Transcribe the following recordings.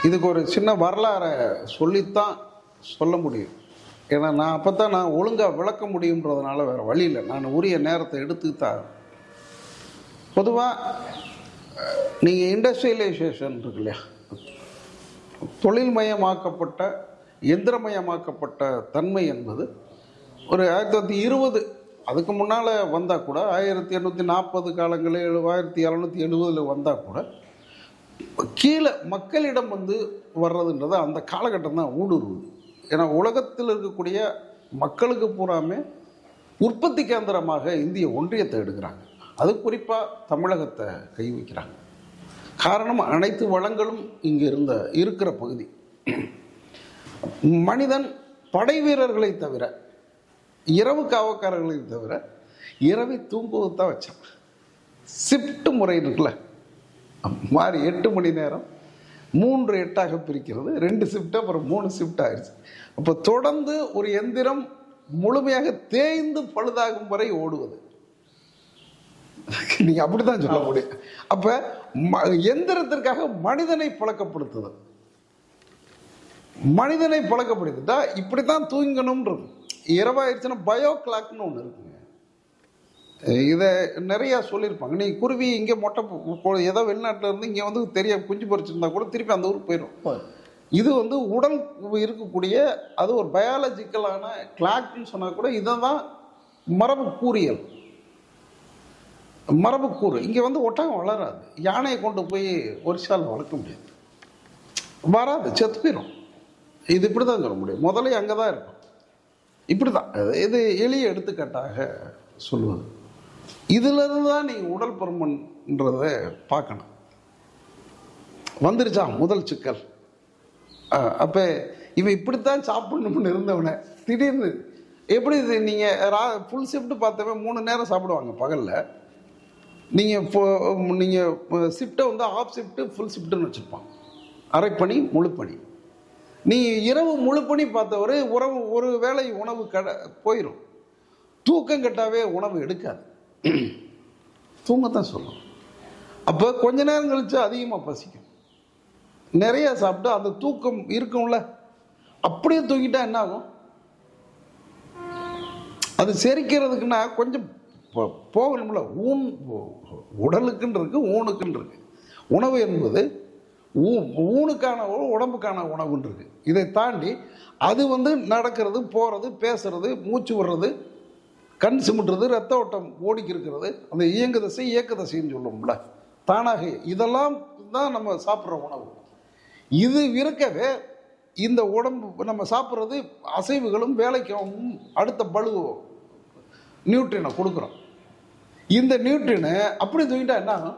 இதுக்கு ஒரு சின்ன வரலாறை சொல்லித்தான் சொல்ல முடியும் ஏன்னா நான் அப்போ தான் நான் ஒழுங்காக விளக்க முடியுன்றதுனால வேறு வழி இல்லை நான் உரிய நேரத்தை எடுத்துக்கிட்டான் பொதுவாக நீங்கள் இண்டஸ்ட்ரியலைசேஷன் இருக்கு இல்லையா தொழில்மயமாக்கப்பட்ட எந்திரமயமாக்கப்பட்ட தன்மை என்பது ஒரு ஆயிரத்தி தொள்ளாயிரத்தி இருபது அதுக்கு முன்னால் வந்தால் கூட ஆயிரத்தி எண்ணூற்றி நாற்பது காலங்களில் எழு ஆயிரத்தி இரநூத்தி எழுபதில் வந்தால் கூட கீழே மக்களிடம் வந்து வர்றதுன்றது அந்த காலகட்டம் தான் ஊடுருவுது ஏன்னா உலகத்தில் இருக்கக்கூடிய மக்களுக்கு பூராமே உற்பத்தி கேந்திரமாக இந்திய ஒன்றியத்தை எடுக்கிறாங்க அது குறிப்பாக தமிழகத்தை கை வைக்கிறாங்க காரணம் அனைத்து வளங்களும் இங்கே இருந்த இருக்கிற பகுதி மனிதன் படை வீரர்களை தவிர இரவு காவக்காரர்களை தவிர இரவை தூங்குவது தான் வச்சான் ஷிஃப்ட் முறை இருக்குல்ல மாறி எட்டு மணி நேரம் மூன்று எட்டாக பிரிக்கிறது ரெண்டு ஷிஃப்ட் அப்புறம் மூணு ஷிஃப்ட் ஆயிடுச்சு அப்போ தொடர்ந்து ஒரு எந்திரம் முழுமையாக தேய்ந்து பழுதாகும் வரை ஓடுவது நீங்க அப்படித்தான் சொல்ல முடியும் அப்ப ம- எந்திரத்திற்காக மனிதனை பழக்கப்படுத்துதல் மனிதனை பழக்கப்படுத்திட்டா இப்படித்தான் தூங்கணும்ன்றது இரவாயிருச்சுன்னா பயோ கிளாக்னு ஒன்று இருக்குங்க இதை நிறையா சொல்லியிருப்பாங்க நீ குருவி இங்கே மொட்டை போ- போ- ஏதோ வெளிநாட்டில் இருந்து இங்கே வந்து தெரிய குஞ்சு பொறிச்சிருந்தா கூட திருப்பி அந்த ஊருக்கு போயிடும் இது வந்து உடல் இருக்கக்கூடிய அது ஒரு பயாலஜிக்கலான கிளாக்னு சொன்னால் கூட இதை தான் மரபு கூறியல் மரபு கூறு இங்கே வந்து ஒட்டகம் வளராது யானையை கொண்டு போய் ஒரிசால வளர்க்க முடியாது வராது செத்து போயிடும் இது இப்படி தான் சொல்ல முடியும் முதல்ல அங்கே தான் இருக்கும் இப்படி தான் இது எளிய எடுத்துக்காட்டாக சொல்லுவது இதிலிருந்து தான் நீங்கள் உடல் பருமன்றதை பார்க்கணும் வந்துருச்சா முதல் சிக்கல் அப்போ இவன் இப்படித்தான் சாப்பிடணும்னு இருந்தவனை திடீர்னு எப்படி இது நீங்கள் ரா ஃபுல் ஷிஃப்ட் பார்த்தவன் மூணு நேரம் சாப்பிடுவாங்க பகலில் நீங்கள் இப்போ நீங்கள் ஷிஃப்ட்டை வந்து ஆஃப் ஷிஃப்ட்டு ஃபுல் ஷிஃப்ட்டுன்னு வச்சுருப்பான் அரைப்பணி முழுப்பணி நீ இரவு முழுப்பணி பார்த்தவரை உறவு ஒரு வேளை உணவு கடை போயிடும் தூக்கம் கட்டாவே உணவு எடுக்காது தூங்கத்தான் சொல்லும் அப்போ கொஞ்ச நேரம் கழிச்சு அதிகமாக பசிக்கும் நிறைய சாப்பிட்டு அந்த தூக்கம் இருக்கும்ல அப்படியே தூங்கிட்டா என்ன ஆகும் அது செரிக்கிறதுக்குன்னா கொஞ்சம் போ- போகணும்ல ஊன் உடலுக்குன்னு இருக்கு ஊனுக்குன்னு இருக்கு உணவு என்பது ஊ ஊனுக்கான உணவு, உடம்புக்கான உணவுன்னு இருக்கு இதை தாண்டி அது வந்து நடக்கிறது போகிறது பேசுறது மூச்சு விடுறது கண் சிமிட்டுறது ரத்த ஓட்டம் ஓடிக்கி இருக்கிறது அந்த இயங்கு தசை இயக்க தசைன்னு சொல்லுவோம்ல தானாக இதெல்லாம் தான் நம்ம சாப்பிட்ற உணவு இது இருக்கவே இந்த உடம்பு நம்ம சாப்பிட்றது அசைவுகளும் வேலைக்கும் அடுத்த பளு நியூட்ரினை கொடுக்குறோம் இந்த நியூட்ரினை அப்படி தூங்கிட்டா என்ன ஆகும்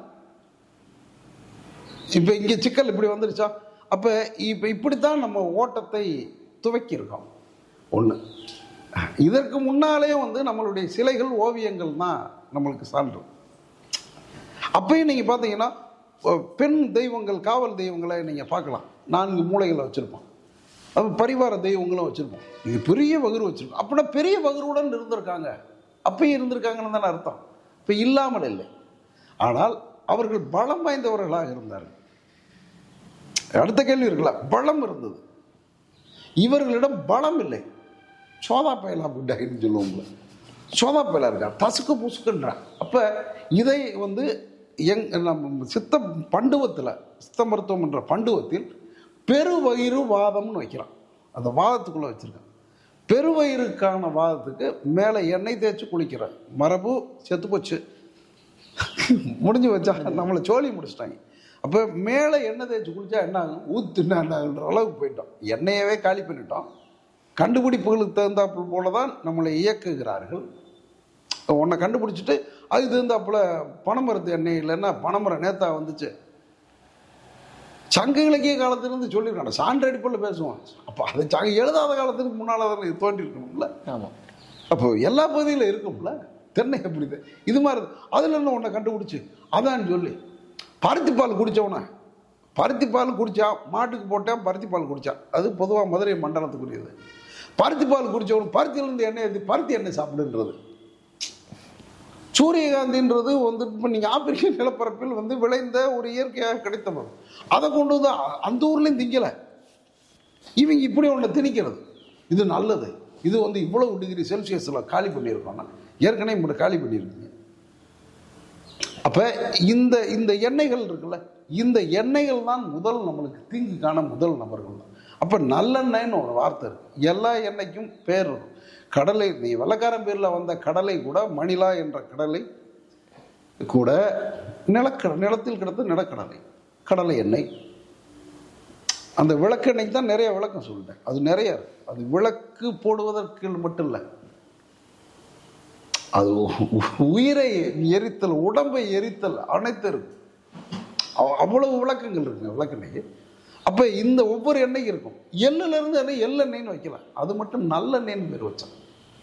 இப்போ இங்கே சிக்கல் இப்படி வந்துருச்சா அப்போ இப்போ இப்படித்தான் நம்ம ஓட்டத்தை துவக்கியிருக்கோம் ஒன்று இதற்கு முன்னாலே வந்து நம்மளுடைய சிலைகள் ஓவியங்கள் தான் நம்மளுக்கு சான்று அப்பயும் நீங்கள் பார்த்தீங்கன்னா அஹ், பெண் தெய்வங்கள் காவல் தெய்வங்களை நீங்கள் பார்க்கலாம் நான்கு மூளைகளை வச்சுருப்போம் அப்போ பரிவார தெய்வங்களும் வச்சுருப்போம் இது பெரிய வகுறு வச்சுருக்கோம் அப்படின்னா பெரிய வகுருடன் இருந்திருக்காங்க அப்பயும் இருந்திருக்காங்கன்னு தானே அர்த்தம் இப்போ இல்லாமல் இல்லை ஆனால் அவர்கள் பலம் வாய்ந்தவர்களாக இருந்தார்கள் அடுத்த கேள்வி இருக்கலாம் பலம் இருந்தது இவர்களிடம் பலம் இல்லை சோதா பயலா புட்டாயின்னு சொல்லுவோம்ல சோதா பயலா இருக்கா தசுக்கு புசுக்குன்றான் அப்போ இதை வந்து எங் நம்ம சித்த பண்டுவத்தில் சித்த மருத்துவம் என்ற பண்டுவத்தில் பெருவயிறு வாதம்னு வைக்கிறான் அந்த வாதத்துக்குள்ளே வச்சுருக்கான் பெருவயிறுக்கான வாதத்துக்கு மேலே எண்ணெய் தேய்ச்சி குளிக்கிற மரபு செத்து போச்சு முடிஞ்சு வச்சா நம்மளை சோழி முடிச்சிட்டாங்க அப்போ மேலே எண்ணெய் தேய்ச்சி குளிச்சா என்ன ஆகும் ஊத்துனா என்ன ஆகுன்ற அளவுக்கு போயிட்டோம் எண்ணெயவே காலி பண்ணிட்டோம் கண்டுபிடிப்புகளுக்கு தகுந்தாப்புல போல தான் நம்மளை இயக்குகிறார்கள் உன்னை கண்டுபிடிச்சிட்டு அது தகுந்தாப்புல பனைமரத்து எண்ணெய் இல்லைன்னா பனைமரம் நேத்தா வந்துச்சு சங்க இலக்கிய காலத்திலிருந்து சொல்லியிருக்காங்க சான்று அடிப்படையில் பேசுவோம் அப்போ அது சங்க எழுதாத காலத்துக்கு முன்னால் தான் இது தோன்றி இருக்கணும்ல ஆமாம் அப்போ எல்லா பகுதியிலும் இருக்கும்ல தென்னை எப்படி இது? இது மாதிரி அதில் என்ன உன்னை கண்டுபிடிச்சு அதான் சொல்லி பருத்தி பால் குடித்தவன பருத்தி பால் குடித்தா மாட்டுக்கு போட்டேன் பருத்தி பால் குடித்தான் அது பொதுவாக மதுரை மண்டலத்துக்குரியது பருத்தி பால் குடித்தவன் பருத்தியிலேருந்து எண்ணெய் எடுத்து பருத்தி எண்ணெய் சாப்பிடுன்றது சூரியகாந்தின்றது வந்து இப்போ நீங்கள் ஆப்பிரிக்க நிலப்பரப்பில் வந்து விளைந்த ஒரு இயற்கையாக கிடைத்த மரம் அதை கொண்டு வந்து அ- அந்த ஊர்லேயும் திங்கலை இவங்க இப்படி ஒன்று திணிக்கிறது இது நல்லது இது வந்து இவ்வளவு டிகிரி செல்சியஸில் காலி பண்ணியிருக்கோம்னா ஏற்கனவே இப்படி காலி பண்ணியிருக்கீங்க அப்போ இந்த இந்த எண்ணெய்கள் இருக்குல்ல இந்த எண்ணெய்கள் தான் முதல் நம்மளுக்கு தீங்குக்கான முதல் நபர்கள் தான் அப்போ நல்லெண்ணெய்னு ஒரு வார்த்தை இருக்கு எல்லா எண்ணெய்க்கும் பேர் இருக்கும் கடலை நீ வெள்ளக்காரன் பேரில் வந்த கடலை கூட மணிலா என்ற கடலை கூட நிலக்கட நிலத்தில் கிடந்த நிலக்கடலை கடலை எண்ணெய் அந்த விளக்கெண்ணெய்க்கு தான் நிறைய விளக்கம் சொல்லிட்டேன் அது நிறைய இருக்கு அது விளக்கு போடுவதற்கு மட்டும் இல்லை அது உ- உயிரை எரித்தல் உடம்பை எரித்தல் அனைத்து இருக்கு அவ்- அவ்வளவு விளக்கங்கள் இருக்குங்க விளக்கெண்ணெய் அப்ப இந்த ஒவ்வொரு எண்ணெய் இருக்கும் எள்ளுல இருந்து எண்ணெய் எள்ளெண்ணெய்னு வைக்கலாம் அது மட்டும் நல்லெண்ணெய்னு பேர் வச்சான்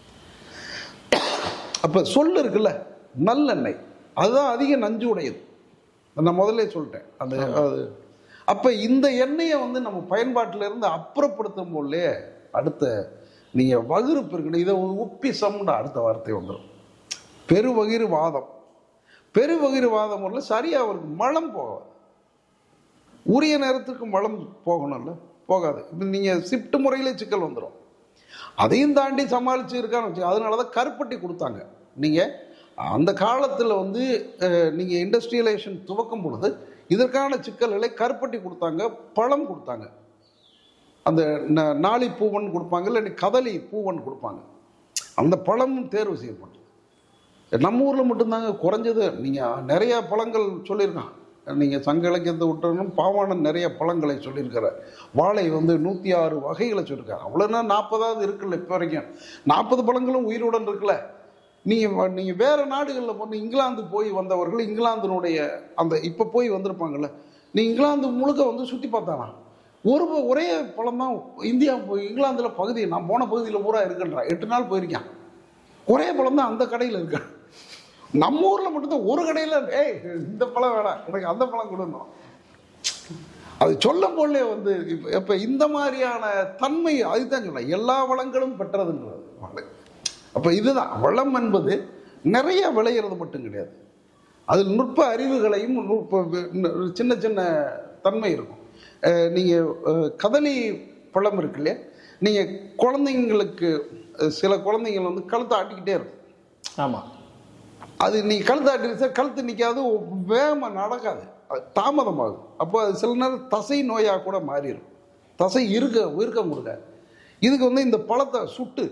அப்ப சொல் இருக்குல்ல நல்லெண்ணெய் அதுதான் அதிக நஞ்சு உடையது நான் முதல்ல சொல்லிட்டேன் அந்த அது அப்ப இந்த எண்ணெயை வந்து நம்ம பயன்பாட்டில இருந்து அப்புறப்படுத்தும் போதே அடுத்த நீங்க வகுறுப்பு இருக்கணும் இதை ஒரு உப்பிசம்னு அடுத்த வார்த்தை வந்துடும் பெருவகிறு வாதம் பெருவகிறு வாதம் வரல சரியா அவருக்கு மலம் போகாது உரிய நேரத்துக்கு மலம் போகணும்ல போகாது இப்போ நீங்கள் ஷிஃப்ட் முறையிலே சிக்கல் வந்துடும் அதையும் தாண்டி சமாளிச்சு இருக்கான்னு வச்சு அதனால தான் கருப்பட்டி கொடுத்தாங்க நீங்கள் அந்த காலத்தில் வந்து நீங்கள் இண்டஸ்ட்ரியலைசேஷன் துவக்கும் பொழுது இதற்கான சிக்கல்களை கருப்பட்டி கொடுத்தாங்க பழம் கொடுத்தாங்க அந்த ந- நாளி பூவன் கொடுப்பாங்க இல்லை கதலி பூவன் கொடுப்பாங்க அந்த பழமும் தேர்வு செய்யப்பட்டது நம்ம ஊரில் மட்டும்தாங்க குறைஞ்சது நீங்கள் நிறைய பழங்கள் சொல்லியிருக்கான் நீங்கள் சங்க இலக்கியத்தை விட்டணும் பாவாணன் நிறைய பழங்களை சொல்லியிருக்கிறார் வாழை வந்து நூற்றி ஆறு வகைகளை சொல்லியிருக்காரு அவ்வளோனா நாற்பதாவது இருக்குல்ல இப்போ வரைக்கும் நாற்பது பழங்களும் உயிருடன் இருக்குல்ல நீங்கள் நீங்கள் வேறு நாடுகளில் போய் இங்கிலாந்து போய் வந்தவர்கள் இங்கிலாந்தினுடைய அந்த இப்போ போய் வந்திருப்பாங்கல்ல நீ இங்கிலாந்து முழுக்க வந்து சுற்றி பார்த்தானா ஒரு ப- ஒரே பழம் தான் இந்தியா போய் இங்கிலாந்தில் பகுதி நான் போன பகுதியில் பூரா இருக்குன்றா எட்டு நாள் போயிருக்கேன் ஒரே பழம் தான் அந்த கடையில் இருக்கு நம்ம ஊரில் மட்டும்தான் ஒரு கடையில் ஏய் இந்த பழம் வேணாம் எனக்கு அந்த பழம் கொடுக்கணும் அது சொல்ல போலே வந்து இப்போ இப்போ இந்த மாதிரியான தன்மை அதுதான் சொல்ல எல்லா வளங்களும் பெற்றதுன்றது வளம் அப்போ இதுதான் வளம் என்பது நிறைய விளையிறது மட்டும் கிடையாது அதில் நுட்ப அறிவுகளையும் நுட்ப சின்ன சின்ன தன்மை இருக்கும் நீங்கள் கதலி பழம் இருக்கு இல்லையா நீங்கள் குழந்தைங்களுக்கு அஹ், சில குழந்தைங்கள் வந்து கழுத்தை ஆட்டிக்கிட்டே இருக்கும் ஆமாம் அது நீ கழுத்து ஆட்டிருச்சா கழுத்து நிற்காது வேகமாக நடக்காது அது தாமதமாகும் அப்போ அது சில நேரம் தசை நோயாக கூட மாறிடும் தசை இருக்க இறுக்கம் கொடுக்காது இதுக்கு வந்து இந்த பழத்தை சுட்டு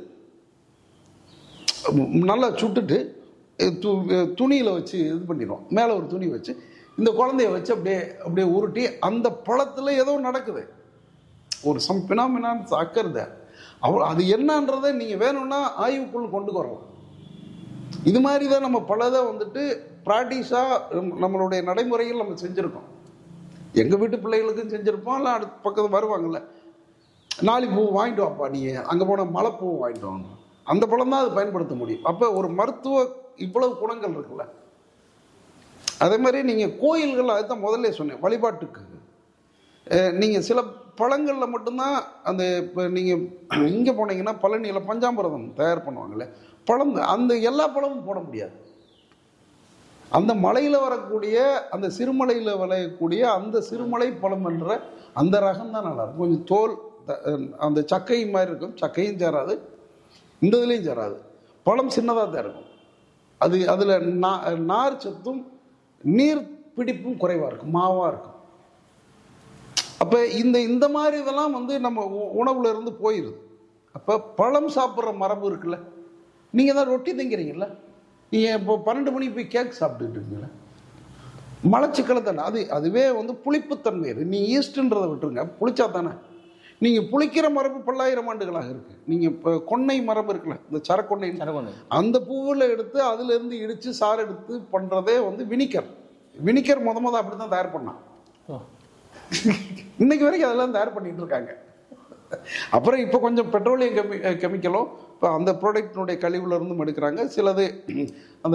ம், நல்லா சுட்டுட்டு அஹ், து துணியில் வச்சு இது பண்ணிடுவோம் மேலே ஒரு துணி வச்சு இந்த குழந்தைய வச்சு அப்படியே அப்படியே உருட்டி அந்த பழத்தில் ஏதோ நடக்குது ஒரு சம் பினாமினான் அக்கறது அவ அது என்னன்றதை நீங்கள் வேணும்னா ஆய்வுக்குள் கொண்டு வரலாம் இது மாதிரி தான் நம்ம பலதை வந்துட்டு ப்ராக்டிஸாக நம்மளுடைய நடைமுறையில் நம்ம செஞ்சுருக்கோம் எங்கள் வீட்டு பிள்ளைகளுக்கும் செஞ்சுருப்போம் இல்லை அடுத்த பக்கத்து வருவாங்கல்ல நாளை பூ வாங்கிட்டு வாப்பா நீ அங்கே போன மலைப்பூ வாங்கிட்டு வாங்க அந்த பழம் தான் அது பயன்படுத்த முடியும் அப்போ ஒரு மருத்துவ இவ்வளவு குணங்கள் இருக்குல்ல அதே மாதிரி நீங்கள் கோயில்கள் அதுதான் முதல்ல சொன்னேன் வழிபாட்டுக்கு நீங்கள் சில பழங்களில் மட்டும்தான் அந்த இப்போ நீங்கள் இங்கே போனீங்கன்னா பழனியில் பஞ்சாமிரதம் தயார் பண்ணுவாங்கல்ல பழம் அந்த எல்லா பழமும் போட முடியாது அந்த மலையில் வரக்கூடிய அந்த சிறுமலையில் விளையக்கூடிய அந்த சிறுமலை பழம் என்ற அந்த ரகம் தான் நல்லா இருக்கும் கொஞ்சம் தோல் த- அந்த சக்கை மாதிரி இருக்கும் சக்கையும் சேராது இந்த இதுலேயும் சேராது பழம் சின்னதாக தான் இருக்கும் அது அதில் நா நார் சத்தும் நீர் பிடிப்பும் குறைவாக இருக்கும் மாவாக இருக்கும் அப்போ இந்த இந்த மாதிரி இதெல்லாம் வந்து நம்ம உ- உணவுல இருந்து போயிடுது அப்போ பழம் சாப்பிட்ற மரபு இருக்குல்ல நீங்கள் தான் ரொட்டி திங்கிறீங்கல்ல நீங்கள் இப்போ பன்னெண்டு மணிக்கு போய் கேக் சாப்பிட்டுட்டு இருக்கீங்களா மலச்சிக்கலை தானே அது அதுவே வந்து புளிப்புத்தன்மை அது நீ ஈஸ்ட்ன்றதை விட்டுருங்க புளிச்சா தானே நீங்கள் புளிக்கிற மரபு பல்லாயிரம் ஆண்டுகளாக இருக்கு நீங்கள் இப்போ கொன்னை மரபு இருக்குல்ல இந்த சரக்கொன்னை சரகொண்டு அந்த பூவில் எடுத்து அதுலேருந்து இடித்து சாறு எடுத்து பண்ணுறதே வந்து வினிகர் வினிகர் முத முத அப்படி தான் தயார் பண்ணான் ஓ இன்னைக்கு வரைக்கும் அதெல்லாம் தயார் பண்ணிட்டு இருக்காங்க அப்புறம் இப்போ கொஞ்சம் பெட்ரோலியம் கெமி கெமிக்கலும் இப்போ அந்த ப்ராடக்டினுடைய கழிவுல இருந்தும் எடுக்கிறாங்க சிலது அந்த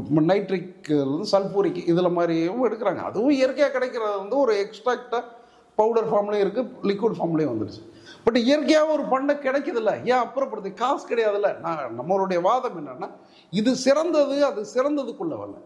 நைட்ரிக் சல்பூரிக் இதில் மாதிரியும் எடுக்கிறாங்க அதுவும் இயற்கையாக கிடைக்கிறது வந்து ஒரு எக்ஸ்ட்ராக்டாக பவுடர் ஃபார்ம்லேயும் இருக்குது லிக்விட் ஃபார்ம்லேயும் வந்துருச்சு பட் இயற்கையாக ஒரு பண்ணை கிடைக்குதுல்ல ஏன் அப்புறப்படுத்தி காசு கிடையாதுல்ல நான் நம்மளுடைய வாதம் என்னன்னா இது சிறந்தது அது சிறந்ததுக்குள்ள வரல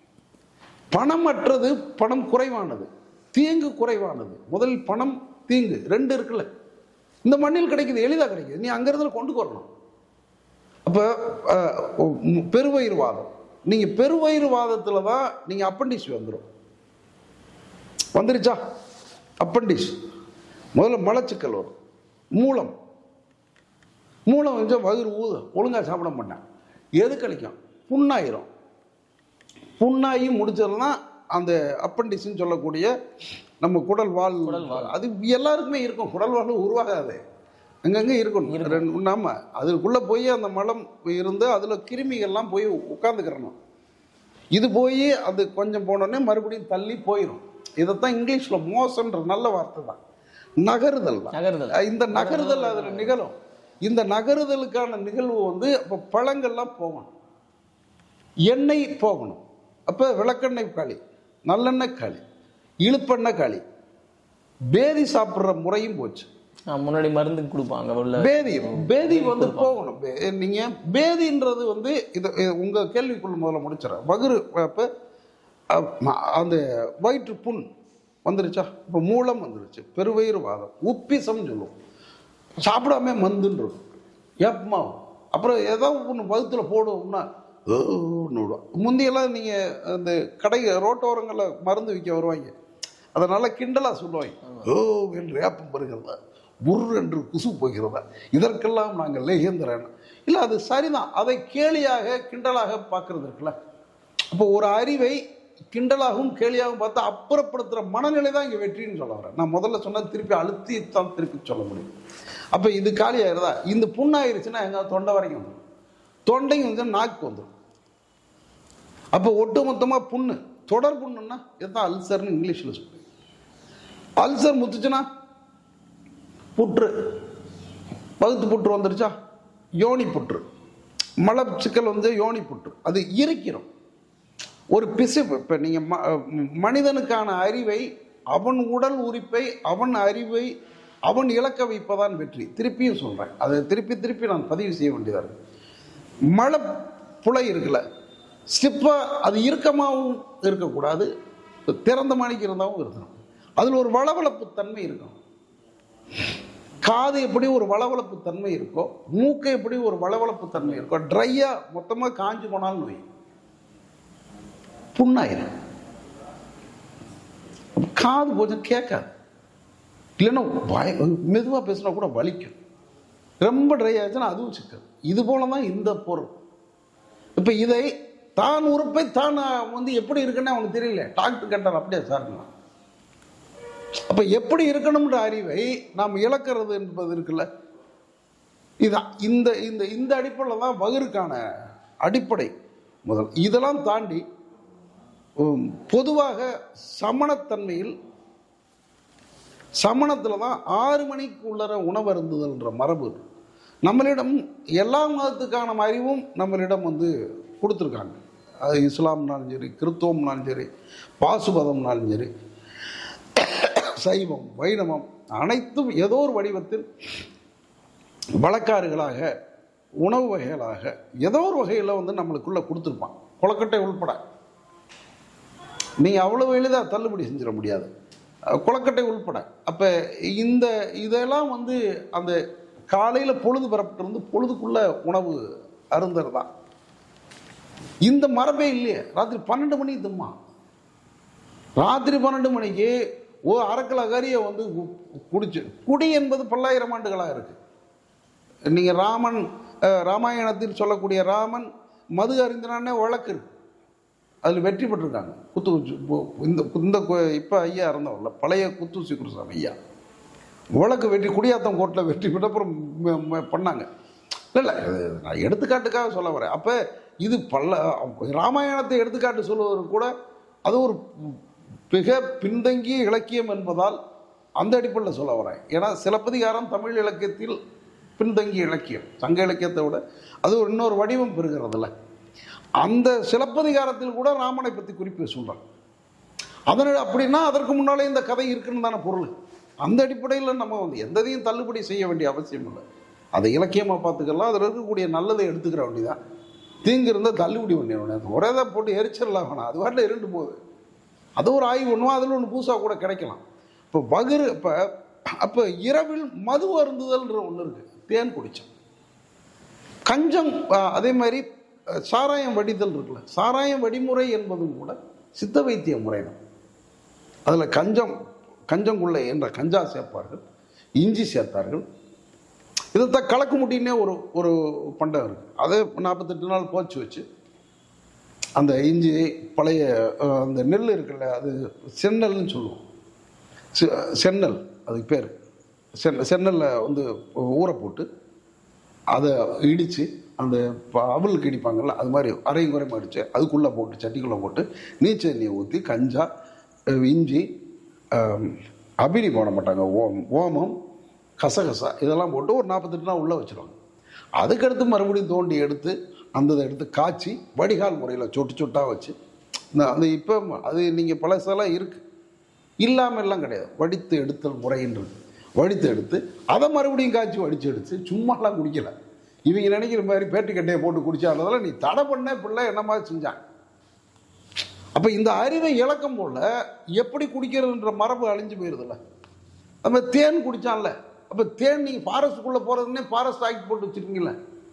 பணமற்றது பணம் குறைவானது தீங்கு குறைவானது முதலில் பணம் தீங்கு ரெண்டு இருக்குல்ல இந்த மண்ணில் கிடைக்குது எளிதாக கிடைக்குது நீ அங்கிருந்து கொண்டு வரணும் அப்போ பெருவயிறு வாதம் நீங்கள் பெருவயிறு வாதத்தில் தான் நீங்கள் அப்பண்டிஸ் வந்துடும் வந்துருச்சா அப்பண்டிஸ் முதல்ல மலச்சிக்கல் வரும் மூலம் மூலம் வந்து வயிறு ஊத ஒழுங்காக சாப்பிட மாட்டேன் எது கழிக்கும் புண்ணாயிரும் புண்ணாகி முடிச்சதுனா அந்த அப்பண்டிஸ்ன்னு சொல்லக்கூடிய நம்ம குடல் வால் அது எல்லாருக்குமே இருக்கும் குடல் வால் உருவாகாது அங்கங்கே இருக்கணும் ரெண்டு நாம அதுக்குள்ளே போய் அந்த மலம் இருந்து அதில் கிருமிகள்லாம் போய் உட்காந்துக்கிறணும் இது போய் அது கொஞ்சம் போனோடனே மறுபடியும் தள்ளி போயிடும் இதைத்தான் இங்கிலீஷில் மோசன்ற நல்ல வார்த்தை தான் நகருதல் தான் நகருதல். இந்த நகருதல் அதில் நிகழும் இந்த நகருதலுக்கான நிகழ்வு வந்து அப்போ பழங்கள்லாம் போகணும் எண்ணெய் போகணும் அப்போ விளக்கெண்ணெய் களி நல்லெண்ணெய் களி இழுப்பெண்ணெய் களி பேதி சாப்பிட்ற முறையும் போச்சு ஆ, முன்னாடி மருந்து கொடுப்பாங்க உள்ள பேதி பேதி வந்து போகணும் பே- நீங்க பேதின்றது வந்து இது இது உங்க கேள்விக்குள்ள முதல்ல முடிச்சிடறேன் வகுறு அப்ப அஹ், ம- அந்த வயிற்று புண் வந்துருச்சா இப்போ மூலம் வந்துருச்சு பெருவயிறு வாதம் உப்பிசம் சொல்லுவோம் சாப்பிடாம மந்துன்னு இருக்கும் ஏப்பமா அப்புறம் ஏதோ ஒன்று வகுத்துல போடுவோம்னா ஏன்னு விடும் முந்தியெல்லாம் நீங்கள் அந்த கடை ரோட்டோரங்களில் மருந்து விற்க வருவாங்க அதை நல்லா கிண்டலாக சொல்லுவாங்க ஓ என்று ஏப்பம் பெறுகிறதா உர் என்று குசு போகிறதா இதற்கெல்லாம் நாங்கள் லேகேந்திரன் இல்லை அது சரிதான் அதை கேலியாக கிண்டலாக பார்க்கறது இருக்குல்ல அப்போ ஒரு அறிவை கிண்டலாகவும் கேலியாகவும் பார்த்தா அப்புறப்படுத்துகிற மனநிலை தான் இங்கே வெற்றின்னு சொல்ல வரேன் நான் முதல்ல சொன்னது திருப்பி அழுத்தி தான் திருப்பி சொல்ல முடியும் அப்போ இது காலியாயிருதா இந்த புண்ணாயிருச்சுன்னா எங்க தொண்டை வரைக்கும் வந்துடும் தொண்டைக்கு வந்து நாக்கு வந்துடும் அப்போ ஒட்டுமொத்தமாக புண்ணு தொடர் புண்ணுன்னா இதுதான் அல்சர்னு இங்கிலீஷில் சொல்லுவேன் அல்சர் முத்துச்சுன்னா புற்று வகுத்து புற்று வந்துருச்சா யோனி புற்று மலச்சிக்கல் வந்து யோனி புற்று அது இருக்கிறோம் ஒரு பிசிப்பு இப்போ நீங்கள் ம மனிதனுக்கான அறிவை அவன் உடல் உரிப்பை அவன் அறிவை அவன் இழக்க வைப்பதான் வெற்றி திருப்பியும் சொல்கிறேன் அதை திருப்பி திருப்பி நான் பதிவு செய்ய வேண்டியதாக இருக்கு மழை புலை இருக்குல்ல ஸ்லிப்பாக அது இறுக்கமாகவும் இருக்கக்கூடாது திறந்த மணிக்கு இருந்தாவும் இருக்கணும் அதில் ஒரு வளவளப்பு தன்மை இருக்கும் காது எப்படி ஒரு வளவளப்பு தன்மை இருக்கோ மூக்கு எப்படி ஒரு வளவளப்பு தன்மை இருக்கோ ட்ரையாக மொத்தமாக காஞ்சு போனாலும் நோய் புண்ணாயிரும் அப்ப காது கொஞ்சம் கேட்காது இல்லைன்னா பய மெதுவாக பேசினா கூட வலிக்கும் ரொம்ப ட்ரை ஆச்சுன்னா அதுவும் சிக்கல் இது போல தான் இந்த பொருள் இப்போ இதை தான் உறுப்பை தான் வந்து எப்படி இருக்குன்னு அவனுக்கு தெரியல டாக்டர் கேட்டார் அப்படியே சார்னா அப்போ எப்படி இருக்கணும்ன்ற அறிவை நாம் இழக்கிறது என்பது இருக்குல்ல இது இந்த இந்த இந்த அடிப்படையில் தான் வகுருக்கான அடிப்படை முதல் இதெல்லாம் தாண்டி உம், பொதுவாக சமணத்தன்மையில் சமணத்தில் தான் ஆறு மணிக்கு உள்ளர உணவு அருந்துதல்ன்ற மரபு இருக்கு. நம்மளிடம் எல்லா மதத்துக்கான அறிவும் நம்மளிடம் வந்து கொடுத்துருக்காங்க அது இஸ்லாம்னாலும் சரி கிறித்துவம்னாலும் சரி பாசுபதம்னாலும் சரி சைவம் வைணவம் அனைத்தும் ஏதோ ஒரு வடிவத்தில் வழக்காறுகளாக உணவு வகைகளாக ஏதோ ஒரு வகையில் வந்து நம்மளுக்குள்ள கொடுத்துருப்பான் கொலக்கட்டை உள்பட நீங்கள் அவ்வளவு எளிதாக தள்ளுபடி செஞ்சிட முடியாது அஹ் கொலக்கட்டை உள்பட அப்போ இந்த இதெல்லாம் வந்து அந்த காலையில் பொழுது பெறப்பட்டிருந்து பொழுதுக்குள்ள உணவு அருந்தர் தான் இந்த மரபே இல்லையே ராத்திரி பன்னெண்டு மணிக்கு தும்மா ராத்திரி பன்னெண்டு மணிக்கு ஓ அரைக்கல கறியை வந்து கு- குடிச்சு குடி என்பது பல்லாயிரம் ஆண்டுகளாக இருக்கு நீங்க ராமன் அஹ், ராமாயணத்தில் சொல்லக்கூடிய ராமன் மது அறிந்தனானே வழக்கு இருக்கு அதில் வெற்றி பெற்றிருக்காங்க குத்து இப்போ இந்த இந்த கு- இப்போ ஐயா இருந்தவர்ல பழைய குத்தூசி குருசாமி ஐயா வழக்கு வெற்றி குடியாத்தம் கோர்ட்டில் வெற்றி பெற்ற அப்புறம் ம- ம- பண்ணாங்க இல்லை இல்லை இது நான் எடுத்துக்காட்டுக்காக சொல்ல வரேன் அப்போ இது பல்ல ராமாயணத்தை எடுத்துக்காட்டு சொல்வதற்கு கூட அது ஒரு மிக பின்தங்கிய இலக்கியம் என்பதால் அந்த அடிப்படையில் சொல்ல வரேன் ஏன்னா சிலப்பதிகாரம் தமிழ் இலக்கியத்தில் பின்தங்கிய இலக்கியம் சங்க இலக்கியத்தை விட அது ஒரு இன்னொரு வடிவம் பெறுகிறதுல அந்த சிலப்பதிகாரத்தில் கூட ராமனை பற்றி குறிப்பு சொல்கிறாங்க அதனால் அப்படின்னா அதற்கு முன்னாலே இந்த கதை இருக்குன்னு தானே பொருள் அந்த அடிப்படையில் நம்ம வந்து எந்ததையும் தள்ளுபடி செய்ய வேண்டிய அவசியம் இல்லை அதை இலக்கியமாக பார்த்துக்கலாம் அதில் இருக்கக்கூடிய நல்லதை எடுத்துக்கிற வேண்டியதான் தீங்கு இருந்தால் தள்ளுபடி பண்ணிடணும் ஒரே தான் போட்டு எரிச்சிடலாம் வேணாம் அது வரல இருண்டு போகுது அது ஒரு ஆய்வு பண்ணுவோம் அதில் ஒன்று புதுசாக கூட கிடைக்கலாம் இப்போ பகிர் இப்போ அப்போ இரவில் மது அருந்துதல்ன்ற ஒன்று இருக்குது தேன் குடித்தோம் கஞ்சம் அஹ், அதே மாதிரி அஹ், சாராயம் வடிதல் இருக்குல்ல சாராயம் வடிமுறை என்பதும் கூட சித்த வைத்திய முறை தான் அதில் கஞ்சம் கஞ்சங்குள்ளை என்ற கஞ்சா சேர்ப்பார்கள் இஞ்சி சேர்த்தார்கள் இதைத்தான் கலக்கு முட்டின்னே ஒரு ஒரு பண்டம் இருக்குது அதை நாற்பத்தெட்டு நாள் போச்சு வச்சு அந்த இஞ்சி பழைய அஹ், அந்த நெல் இருக்குல்ல அது சென்னல்னு சொல்லுவோம் செ- சென்னல் அதுக்கு பேர் சென் சென்னலில் வந்து ஊற போட்டு அதை இடித்து அந்த ப- அவலுக்கு இடிப்பாங்கல்ல அது மாதிரி அரையும் குறையும் அடித்து அதுக்குள்ளே போட்டு சட்டிக்குள்ளே போட்டு நீச்சல் எண்ணெயை ஊற்றி கஞ்சா அஹ், இஞ்சி அஹ், அபினி போட மாட்டாங்க ஓம் ஓமம் கசகசா இதெல்லாம் போட்டு ஒரு நாற்பத்தெட்டு நாள் உள்ளே வச்சுருவாங்க அதுக்கடுத்து மறுபடியும் தோண்டி எடுத்து அந்த இதை எடுத்து காய்ச்சி வடிகால் முறையில் சொட்டு சொட்டாக வச்சு இந்த அந்த இப்போ அது நீங்கள் பழசெல்லாம் இருக்குது இல்லாமல் எல்லாம் கிடையாது வடித்து எடுத்தல் முறைன்றது வடித்து எடுத்து அதை மறுபடியும் காய்ச்சி வடித்து எடுத்து சும்மாலாம் குடிக்கல இவங்க நினைக்கிற மாதிரி பேட்டுக்கட்டையை போட்டு குடிச்சாலும் நீ தடை பண்ண பிள்ளை என்ன மாதிரி செஞ்சாங்க அப்போ இந்த அறிவை இழக்கம் போல எப்படி குடிக்கிறதுன்ற மரபு அழிஞ்சு போயிருதுல்ல நம்ம தேன் குடிச்சான்ல அப்போ தேன் நீங்கள் ஃபாரஸ்ட்டுக்குள்ளே போகிறதுனே ஃபாரஸ்ட் ஆக்ட் போட்டு வச்சுருக்கீங்களே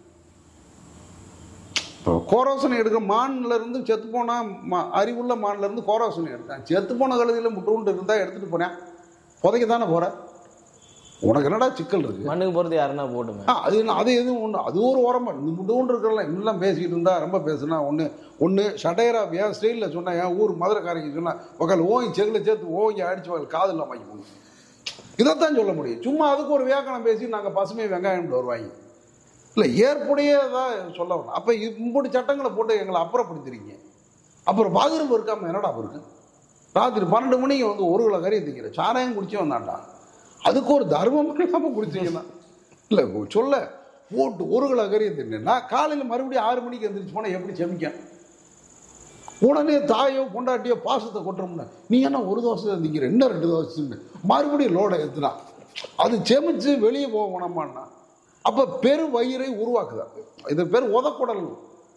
இப்போ கோரோசனை எடுக்க மான்ல இருந்து செத்து போனா மா- அறிவுள்ள மான்ல இருந்து கோரோசனை எடுத்தான் செத்து போன கழுதியில் முட்டுண்டு இருந்தா எடுத்துட்டு போனேன் புதைக்க தானே போற உனக்கு என்னடா சிக்கல் இருக்கு மண்ணுக்கு போறது யாருன்னா போட்டுமே ஆ, அது என்ன- அது எதுவும் ஒன்று அது ஒரு ஓரமா இந்த முட்டுண்டு இருக்கிறல இன்னெல்லாம் பேசிக்கிட்டு இருந்தா ரொம்ப பேசுனா ஒன்று ஒன்று ஷடையரா என் ஸ்டைலில் சொன்னா என் ஊர் மதுரைக்காரங்க சொன்னா உக்கால் ஓங்கி செகில் சேர்த்து ஓங்கி அடிச்சு வகல் காதில் வாங்கி போங்க இதைத்தான் சொல்ல முடியும் சும்மா அதுக்கு ஒரு வியாக்கணம் பேசி நாங்கள் பசுமை வெங்காயம் வருவாங்க இல்லை ஏற்புடையதாக சொல்ல வரணும் அப்போ இப்படி சட்டங்களை போட்டு எங்களை அப்புறப்படுத்துறீங்க அப்புறம் பாகிரபம் இருக்காம என்னடா இருக்கு ராத்திரி பன்னெண்டு மணிக்கு வந்து ஒரு கிலோ கறி திங்கிற சாராயம் குடிச்சே வந்தான்டா அதுக்கு ஒரு தர்மம் இல்லாமல் குடிச்சீங்கன்னா இல்லை சொல்ல போட்டு ஒரு கிலோ கறி தின்னா காலையில் மறுபடியும் ஆறு மணிக்கு எந்திரிச்சு போனால் எப்படி செமிக்க உடனே தாயோ பொண்டாட்டியோ பாசத்தை கொட்டுறோம்னா நீ என்ன ஒரு தோசை தான் திங்கிற இன்னும் ரெண்டு தோசை மறுபடியும் லோடை ஏற்றுனா அது செமிச்சு வெளியே போக வேணாமான்னா அப்போ பெரு வயிறை உருவாக்குதா இது பேர் உதக்குடல்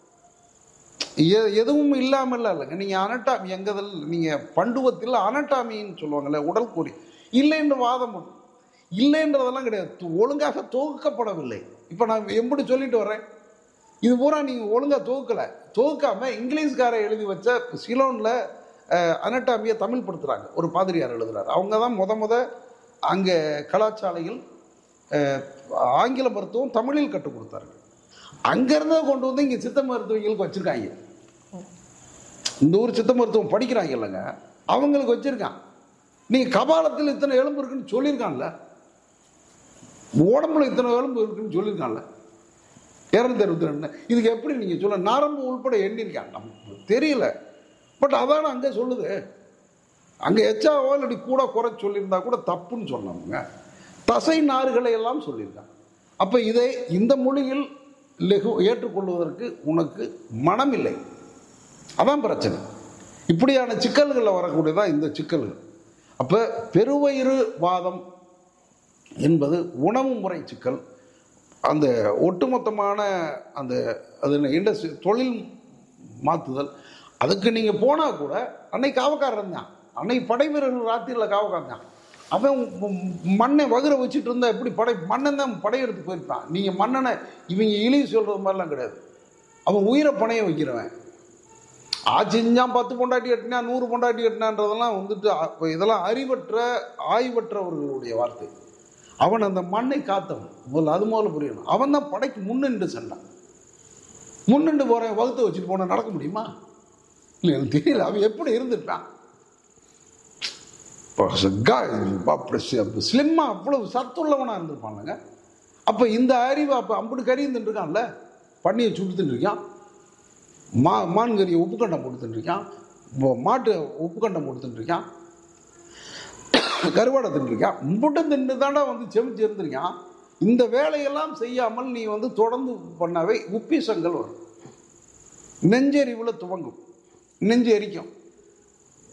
எ- எதுவும் இல்லாமல் இல்லைங்க நீங்கள் அனட்டாமி எங்கதில் நீங்கள் பண்டுவத்தில் அனட்டாமின்னு சொல்லுவாங்கல்ல உடல் கூறி இல்லைன்ற வாதம் உண்டு. இல்லைன்றதெல்லாம் கிடையாது து- ஒழுங்காக தொகுக்கப்படவில்லை இப்போ நான் எப்படி சொல்லிட்டு வர்றேன் இது பூரா நீங்கள் ஒழுங்காக தொகுக்கலை தொகுக்காம இங்கிலீஷ்காரை எழுதி வச்ச சிலோனில் அனட்டாமியை தமிழ் படுத்துகிறாங்க ஒரு பாதிரியார் எழுதுறாரு அவங்க தான் முத முத அங்கே கலாச்சாலையில் அஹ், ஆங்கில மருத்துவம் தமிழில் கற்றுக் கொடுத்தார்கள் அங்கேருந்தே கொண்டு வந்து இங்கே சித்த மருத்துவங்களுக்கு வச்சுருக்காங்க இந்த ஊர் சித்த மருத்துவம் படிக்கிறாங்க இல்லைங்க அவங்களுக்கு வச்சுருக்கான் நீ கபாலத்தில் இத்தனை எலும்பு இருக்குன்னு சொல்லியிருக்கான்ல உடம்புல இத்தனை எலும்பு இருக்குன்னு சொல்லியிருக்கான்ல இரநூத்தி அறுபத்தி ரெண்டு இதுக்கு எப்படி நீங்கள் சொல்ல நரம்பு உள்பட எண்ணிருக்காங்க நமக்கு தெரியல பட் அதான அங்கே சொல்லுது அங்கே எச்சா ஓலடி கூட குறை சொல்லியிருந்தா கூட தப்புன்னு சொன்னாங்க தசை நாறுகளை எல்லாம் சொல்லியிருக்காங்க அப்போ இதை இந்த மொழியில் லெகு ஏற்றுக்கொள்வதற்கு உனக்கு மனம் இல்லை அதான் பிரச்சனை இப்படியான சிக்கல்களில் வரக்கூடியதான் இந்த சிக்கல்கள் அப்போ பெருவயிறு வாதம் என்பது உணவு முறை சிக்கல் அந்த ஒட்டுமொத்தமான அந்த அது இண்டஸ்ட்ரி தொழில் மாற்றுதல் அதுக்கு நீங்கள் போனால் கூட அன்னைக்கு காவக்காரன் தான் அன்னைக்கு படை வீரர்கள் ராத்திரியில் காவக்காரன் தான் அவன் உம் மண்ணை வகுர வச்சுட்டு இருந்தா எப்படி படை மன்னன் தான் படையெடுத்து போயிருப்பான் நீங்கள் மன்னனை இவங்க இழி சொல்கிறது மாதிரிலாம் கிடையாது அவன் உயிரை பணைய வைக்கிறவன் ஆச்சிஞ்சான் பத்து பொண்டாட்டி கட்டினா நூறு பொண்டாட்டி கட்டினான்றதெல்லாம் வந்துட்டு அ- இதெல்லாம் அறிவற்ற ஆய்வற்றவர்களுடைய வார்த்தை அவன் அந்த மண்ணை காத்தவன் முதல்ல அது முதல்ல புரியணும் அவன் தான் படைக்கு முன்னின்று சென்றான் முன்னின்று போறேன் வகுத்து வச்சுட்டு போன நடக்க முடியுமா இல்லை எனக்கு தெரியல அவன் எப்படி இருந்துட்டான் அப்படி ஸ்லிம்மா அவ்வளவு சத்துள்ளவனா இருந்திருப்பானுங்க அப்போ இந்த அறிவு அப்போ அம்புட்டு கறி இருந்துருக்கான்ல பண்ணியை சுட்டு இருக்கான் மா மான் கறியை உப்பு கண்டம் போட்டு தின்றுருக்கான் ம- மாட்டு உப்பு கண்டம் போட்டு தின்றுருக்கான் கருவாடை தின்றுருக்கான் முட்டும் தின்னு தாண்டா வந்து செமிச்சு இருந்திருக்கான் இந்த வேலையெல்லாம் செய்யாமல் நீ வந்து தொடர்ந்து பண்ணாவே உப்பிசங்கள் வரும் நெஞ்செறிவில் துவங்கும் நெஞ்சு எரிக்கும்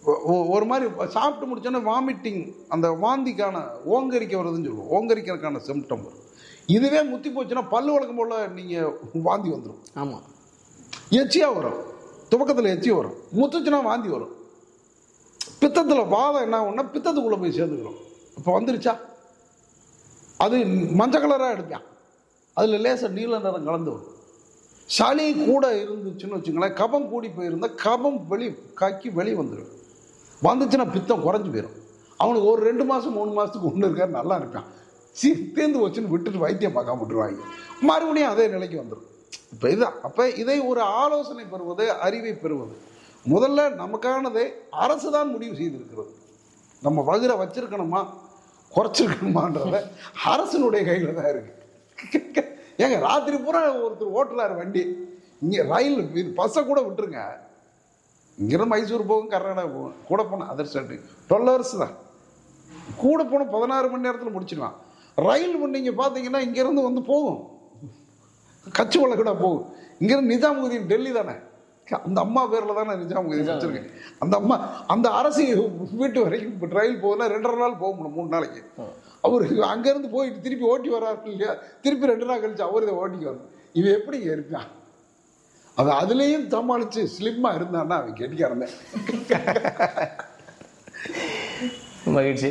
ஒ- ஒ- ஒரு மாதிரி சாப்பிட்டு முடிச்சோன்னே வாமிட்டிங் அந்த வாந்திக்கான ஓங்கரிக்க வருதுன்னு சொல்லுவோம் ஓங்கரிக்கிறதுக்கான சிம்டம் வரும் இதுவே முத்தி போச்சுன்னா பல்லு வழக்கம் போல் நீங்கள் வாந்தி வந்துடும் ஆமா எச்சியாக வரும் துவக்கத்தில் எச்சி வரும் முத்துச்சுன்னா வாந்தி வரும் பித்தத்தில் வாதம் என்ன ஆகும்னா பித்தத்துக்குள்ளே போய் சேர்ந்துக்கிறோம் இப்போ வந்துருச்சா அது மஞ்சள் கலராக எடுப்பான் அதில் லேசர் நீல நிறம் கலந்து வரும் சளி கூட இருந்துச்சுன்னு வச்சுங்களேன் கபம் கூடி போயிருந்தா கபம் வெளி கக்கி வெளியே வந்துடும் வந்துச்சுன்னா பித்தம் குறைஞ்சு போயிடும் அவனுக்கு ஒரு ரெண்டு மாதம் மூணு மாதத்துக்கு ஒன்று இருக்காரு நல்லா இருக்கான் சி தேர்ந்து வச்சுன்னு விட்டுட்டு வைத்தியம் பார்க்காம விட்டுருவாங்க மறுபடியும் அதே நிலைக்கு வந்துடும் இப்போ இதுதான் அப்போ இதை ஒரு ஆலோசனை பெறுவது அறிவை பெறுவது முதல்ல நமக்கானதை அரசு தான் முடிவு செய்திருக்கிறது நம்ம வகுரை வச்சிருக்கணுமா குறைச்சிருக்கணுமான்றத அரசனுடைய கையில் தான் இருக்கு ஏங்க ராத்திரி பூரா ஒருத்தர் ஓட்டுறாரு வண்டி இங்கே ரயில் இது பஸ்ஸை கூட விட்டுருங்க இங்கிருந்து மைசூர் போகும் கர்நாடகா போகும் கூட போனால் அதர் ஸ்டேட்டு டுவெல் ஹவர்ஸ் தான் கூட போனால் பதினாறு மணி நேரத்தில் முடிச்சிடலாம் ரயில் நீங்கள் பார்த்தீங்கன்னா இங்கேருந்து வந்து போகும் கட்சி கூட போகும் இங்கேருந்து நிஜாமுதீன் டெல்லி தானே அந்த அம்மா பேரில் தானே நிஜாமுதீன் வச்சிருக்கேன் அந்த அம்மா அந்த அரசு வீட்டு வரைக்கும் இப்போ ரயில் போகுதுன்னா ரெண்டரை நாள் போக முடியும் மூணு நாளைக்கு அவர் அங்கேருந்து போயிட்டு திருப்பி ஓட்டி வர்றாரு இல்லையா திருப்பி ரெண்டு நாள் கழிச்சு அவர் இதை ஓட்டிக்கு வரணும் இவன் எப்படி இருக்கான் அது அதுலேயும் சமாளித்து ஸ்லிம்மாக இருந்தான்னா அவன் கெட்டிக்காரன் மகிழ்ச்சி